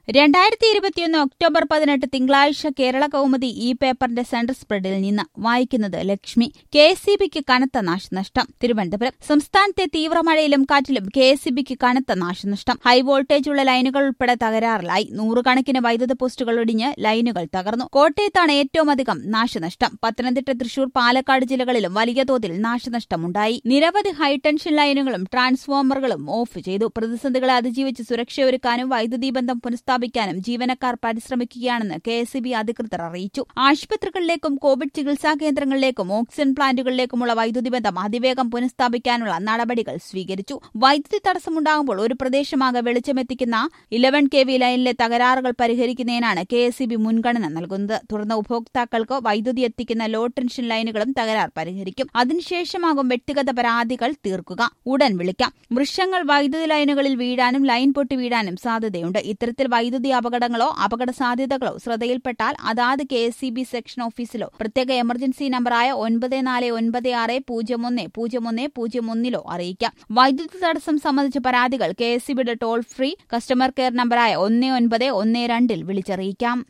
രണ്ടായിരത്തി ഇരുപത്തിയൊന്ന് ഒക്ടോബർ പതിനെട്ട് തിങ്കളാഴ്ച കേരള കൗമുദി ഈ പേപ്പറിന്റെ സെന്റർ സ്പ്രെഡിൽ നിന്ന് വായിക്കുന്നത് ലക്ഷ്മി കെ എസ് സി ബിക്ക് കനത്ത നാശനഷ്ടം തിരുവനന്തപുരം സംസ്ഥാനത്തെ തീവ്രമഴയിലും കാറ്റിലും കെ എസ് സി ബിക്ക് കനത്ത നാശനഷ്ടം ഹൈ വോൾട്ടേജുള്ള ലൈനുകൾ ഉൾപ്പെടെ തകരാറിലായി നൂറുകണക്കിന് വൈദ്യുത പോസ്റ്റുകൾ ഒടിഞ്ഞ് ലൈനുകൾ തകർന്നു കോട്ടയത്താണ് ഏറ്റവും അധികം നാശനഷ്ടം പത്തനംതിട്ട തൃശൂർ പാലക്കാട് ജില്ലകളിലും വലിയ തോതിൽ നാശനഷ്ടമുണ്ടായി നിരവധി ഹൈടെൻഷൻ ലൈനുകളും ട്രാൻസ്ഫോമറുകളും ഓഫ് ചെയ്തു പ്രതിസന്ധികളെ അതിജീവിച്ച് സുരക്ഷയൊരുക്കാനും വൈദ്യുതി ബന്ധം പുനഃസ്ഥാപിക്കാനും ജീവനക്കാർ പരിശ്രമിക്കുകയാണെന്ന് കെ എസ് ബി അധികൃതർ അറിയിച്ചു ആശുപത്രികളിലേക്കും കോവിഡ് ചികിത്സാ കേന്ദ്രങ്ങളിലേക്കും ഓക്സിജൻ പ്ലാന്റുകളിലേക്കുമുള്ള വൈദ്യുതി ബന്ധം അതിവേഗം പുനഃസ്ഥാപിക്കാനുള്ള നടപടികൾ സ്വീകരിച്ചു വൈദ്യുതി തടസ്സമുണ്ടാകുമ്പോൾ ഒരു പ്രദേശമാകെ വെളിച്ചമെത്തിക്കുന്ന ഇലവൻ കെ വി ലൈനിലെ തകരാറുകൾ പരിഹരിക്കുന്നതിനാണ് കെ എസ് ബി മുൻഗണന നൽകുന്നത് തുടർന്ന് ഉപഭോക്താക്കൾക്ക് വൈദ്യുതി എത്തിക്കുന്ന ലോ ടെൻഷൻ ലൈനുകളും തകരാർ പരിഹരിക്കും അതിനുശേഷമാകും വ്യക്തിഗത പരാതികൾ തീർക്കുക ഉടൻ വിളിക്കാം വൃക്ഷങ്ങൾ വൈദ്യുതി ലൈനുകളിൽ വീഴാനും ലൈൻ പൊട്ടി വീഴാനും സാധ്യതയുണ്ട് ഇത്തരത്തിൽ വൈദ്യുതി അപകടങ്ങളോ അപകട സാധ്യതകളോ ശ്രദ്ധയിൽപ്പെട്ടാൽ അതാത് K S C B section ഓഫീസിലോ പ്രത്യേക എമർജൻസി നമ്പറായ ഒൻപത് നാല് ഒൻപത് ആറ് പൂജ്യം ഒന്ന് പൂജ്യം ഒന്ന് പൂജ്യം ഒന്നിലോ അറിയിക്കാം വൈദ്യുതി തടസ്സം സംബന്ധിച്ച പരാതികൾ കെ എസ് സി ബിയുടെ ടോൾ ഫ്രീ കസ്റ്റമർ കെയർ നമ്പറായ ഒന്ന് ഒൻപത് ഒന്ന് രണ്ടിൽ വിളിച്ചറിയിക്കാം